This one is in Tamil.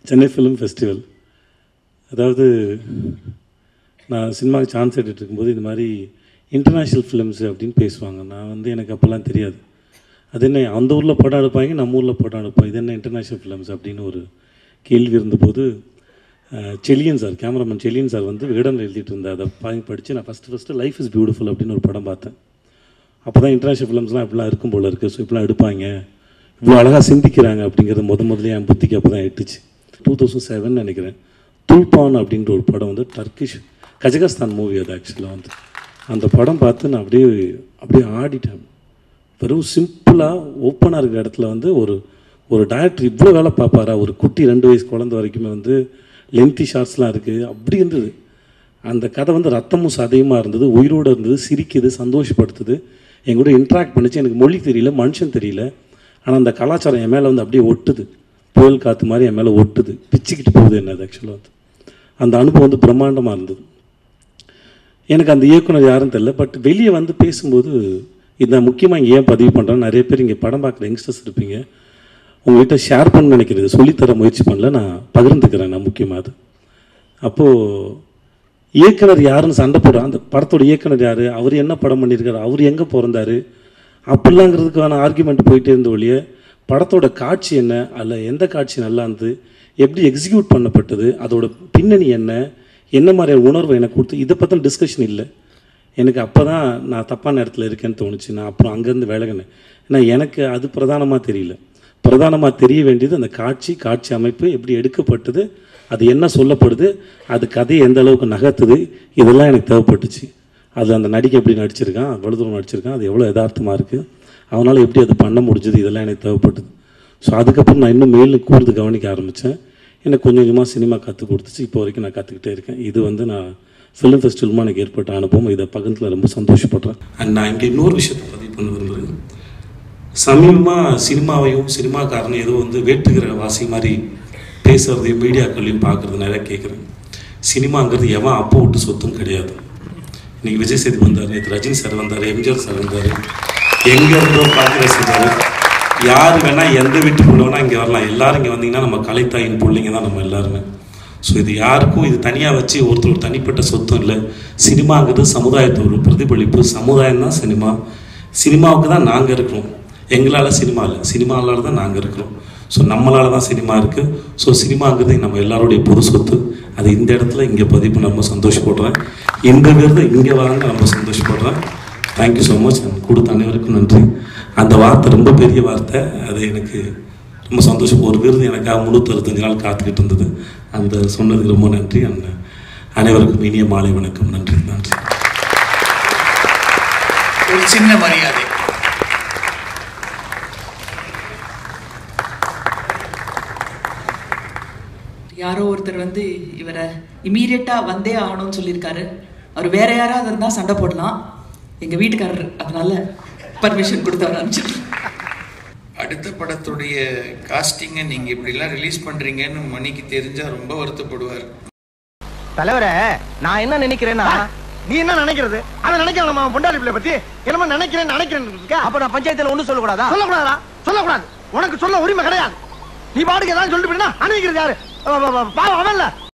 சென்னை ஃபிலிம் ஃபெஸ்டிவல் அதாவது நான் சினிமாவுக்கு சான்ஸ் எடுத்துட்டு இருக்கும்போது இந்த மாதிரி இன்டர்நேஷ்னல் ஃபிலிம்ஸ் அப்படின்னு பேசுவாங்க நான் வந்து எனக்கு அப்போல்லாம் தெரியாது அது என்ன அந்த ஊரில் படம் எடுப்பாங்க நம்ம ஊரில் படம் எடுப்போம் இது என்ன இன்டர்நேஷ்னல் ஃபிலிம்ஸ் அப்படின்னு ஒரு கேள்வி இருந்தபோது அஹ், செலியன் சார் கேமராமேன் செலியன் சார் வந்து விகடன் எழுதிட்டு இருந்தார் அதை பாய் படித்து நான் first first life is beautiful அப்படின்னு ஒரு படம் பார்த்தேன் அப்போ தான் இன்டர்நேஷ்னல் ஃபிலிம்ஸ்லாம் இப்படிலாம் இருக்கும் போல இருக்குது ஸோ இப்படிலாம் எடுப்பாங்க இவ்வளோ அழகாக சிந்திக்கிறாங்க அப்படிங்கிறது முத முதல்ல என் புத்திக்கு அப்போ தான் எட்டுச்சு டூ தௌசண்ட் செவன் நினைக்கிறேன் துல்பான் அப்படின்ற ஒரு படம் வந்து டர்க்கிஷ் கஜகஸ்தான் மூவி அது ஆக்சுவலாக வந்து அந்த படம் பார்த்து நான் அப்படியே அப்படியே ஆடிட்டேன் வெறும் சிம்பிளாக ஓப்பனாக இருக்கிற இடத்துல வந்து ஒரு ஒரு டைரக்டர் இவ்வளோ வேலை பார்ப்பாரா ஒரு குட்டி ரெண்டு வயசு குழந்தை வரைக்குமே வந்து லென்த்தி ஷார்ட்ஸ்லாம் இருக்குது அப்படி இருந்தது அந்த கதை வந்து ரத்தமும் சதையுமாக இருந்தது உயிரோடு இருந்தது சிரிக்குது சந்தோஷப்படுத்துது என் கூட இன்ட்ராக்ட் பண்ணுச்சு எனக்கு மொழி தெரியல மனுஷன் தெரியல ஆனால் அந்த கலாச்சாரம் என் மேலே வந்து அப்படியே ஒட்டுது புயல் காற்று மாதிரி என் மேலே ஒட்டுது பிச்சுக்கிட்டு போகுது என்ன அது ஆக்சுவலாக வந்து அந்த அனுபவம் வந்து பிரம்மாண்டமாக இருந்தது எனக்கு அந்த இயக்குனர் யாரும் தெரியல பட் வெளியே வந்து பேசும்போது இதை முக்கியமாக இங்கே ஏன் பதிவு பண்ணுறேன் நிறைய பேர் இங்கே படம் பார்க்குற யங்ஸ்டர்ஸ் இருப்பீங்க உங்கள்கிட்ட ஷேர் பண்ண நினைக்கிறது சொல்லித்தர முயற்சி பண்ணல நான் பகிர்ந்துக்கிறேன் நான் முக்கியமாக அது அப்போது இயக்குனர் யாருன்னு சண்டை போடுறோம் அந்த படத்தோட இயக்குனர் யார் அவர் என்ன படம் பண்ணியிருக்காரு அவர் எங்கே பிறந்தாரு அப்படிலாங்கிறதுக்கான ஆர்குமெண்ட் போயிட்டே இருந்த ஒழிய படத்தோட காட்சி என்ன அல்ல எந்த காட்சி நல்லா இருந்தது எப்படி எக்ஸிக்யூட் பண்ணப்பட்டது அதோட பின்னணி என்ன என்ன மாதிரியான உணர்வு எனக்கு கொடுத்து இதை பற்றின டிஸ்கஷன் இல்லை எனக்கு அப்போ தான் நான் தப்பான இடத்துல இருக்கேன்னு தோணுச்சு நான் அப்புறம் அங்கேருந்து விலகினேன் ஏன்னா எனக்கு அது பிரதானமாக தெரியல பிரதானமாக தெரிய வேண்டியது அந்த காட்சி காட்சி அமைப்பு எப்படி எடுக்கப்பட்டது அது என்ன சொல்லப்படுது அது கதையை எந்த அளவுக்கு நகர்த்துது இதெல்லாம் எனக்கு தேவைப்பட்டுச்சு அது அந்த நடிகை எப்படி நடிச்சிருக்கான் எவ்வளோ தூரம் நடிச்சிருக்கான் அது எவ்வளோ யதார்த்தமாக இருக்குது அவனால் எப்படி அது பண்ண முடிஞ்சது இதெல்லாம் எனக்கு தேவைப்பட்டது ஸோ அதுக்கப்புறம் நான் இன்னும் மேலும் கூர்ந்து கவனிக்க ஆரம்பித்தேன் எனக்கு கொஞ்சம் கொஞ்சமாக சினிமா கற்றுக் கொடுத்துச்சு இப்போ வரைக்கும் நான் கற்றுக்கிட்டே இருக்கேன் இது வந்து நான் ஃபிலிம் ஃபெஸ்டிவலுமா எனக்கு ஏற்பட்ட அனுபவம் இதை பகிர்ந்துல ரொம்ப சந்தோஷப்படுறேன் அண்ட் நான் இங்கே இன்னொரு விஷயத்தை பதிவு பண்ண விரும்புகிறேன் சமீபமாக சினிமாவையும் சினிமாக்காரனையும் ஏதோ வந்து வேட்டுகிற வாசி மாதிரி பேசுகிறதையும் மீடியாக்களையும் பார்க்குறது நிறைய கேட்குறேன் சினிமாங்கிறது எவன் அப்போ விட்டு சொத்தும் கிடையாது இன்னைக்கு விஜய் சேது வந்தார் நேற்று ரஜினி சார் வந்தார் எம்ஜிஆர் சார் வந்தார் எங்கே இருந்தோ பார்க்குற செஞ்சார் யார் வேணால் எந்த வீட்டுக்குள்ள வேணால் இங்கே வரலாம் எல்லாரும் இங்கே வந்தீங்கன்னா நம்ம கலைத்தாயின் பிள்ளைங்க தான் நம்ம எல்லாருமே ஸோ இது யாருக்கும் இது தனியாக வச்சு ஒருத்தர் ஒரு தனிப்பட்ட சொத்தும் இல்லை சினிமாங்கிறது சமுதாயத்தோட பிரதிபலிப்பு சமுதாயம் தான் சினிமா சினிமாவுக்கு தான் நாங்கள் இருக்கிறோம் எங்களால் சினிமா இல்லை சினிமாவால் தான் நாங்கள் இருக்கிறோம் ஸோ நம்மளால தான் சினிமா இருக்குது ஸோ சினிமாங்கிறது நம்ம எல்லாருடைய பொது சொத்து அது இந்த இடத்துல இங்கே பதிவு பண்ண ரொம்ப சந்தோஷப்படுறேன் இந்த விருது இங்கே வாங்க ரொம்ப சந்தோஷப்படுறேன் தேங்க்யூ ஸோ மச் கொடுத்த அனைவருக்கும் நன்றி அந்த வார்த்தை ரொம்ப பெரிய வார்த்தை அது எனக்கு ரொம்ப சந்தோஷம் ஒரு விருது எனக்காக முந்நூற்றி அறுபத்தஞ்சு நாள் காத்துக்கிட்டு இருந்தது அந்த சொன்னதுக்கு ரொம்ப நன்றி அந்த அனைவருக்கும் இனிய மாலை வணக்கம் நன்றி நன்றி ஒரு சின்ன மரியாதை யாரோ ஒருத்தர் வந்து இவரை இமீடியட்டா வந்தே ஆகணும்னு சொல்லியிருக்காரு அவர் வேற யாராவது இருந்தா சண்டை போடலாம் எங்க வீட்டுக்காரர் அதனால பர்மிஷன் கொடுத்து அவர் அனுப்பிச்சிட்டு அடுத்த படத்துடைய காஸ்டிங்கை நீங்க இப்படிலாம் ரிலீஸ் பண்றீங்கன்னு மணிக்கு தெரிஞ்சா ரொம்ப வருத்தப்படுவார் தலைவரே நான் என்ன நினைக்கிறேன்னா நீ என்ன நினைக்கிறது அத நினைக்கிறேன் நம்ம பொண்டாடி பிள்ளை பத்தி என்னமா நினைக்கிறேன் நினைக்கிறேன் அப்ப நான் பஞ்சாயத்துல ஒண்ணு சொல்லக்கூடாதா சொல்லக்கூடாதா சொல்லக்கூடாது உனக்கு சொல்ல உரிமை கிடையாது நீ பாட்டுக்கு ஏதாவது சொல்லிட்டு போயினா அனுப்பிக்கிறது யாரு அவ- அவ- அவ- பாவம் அவன்ல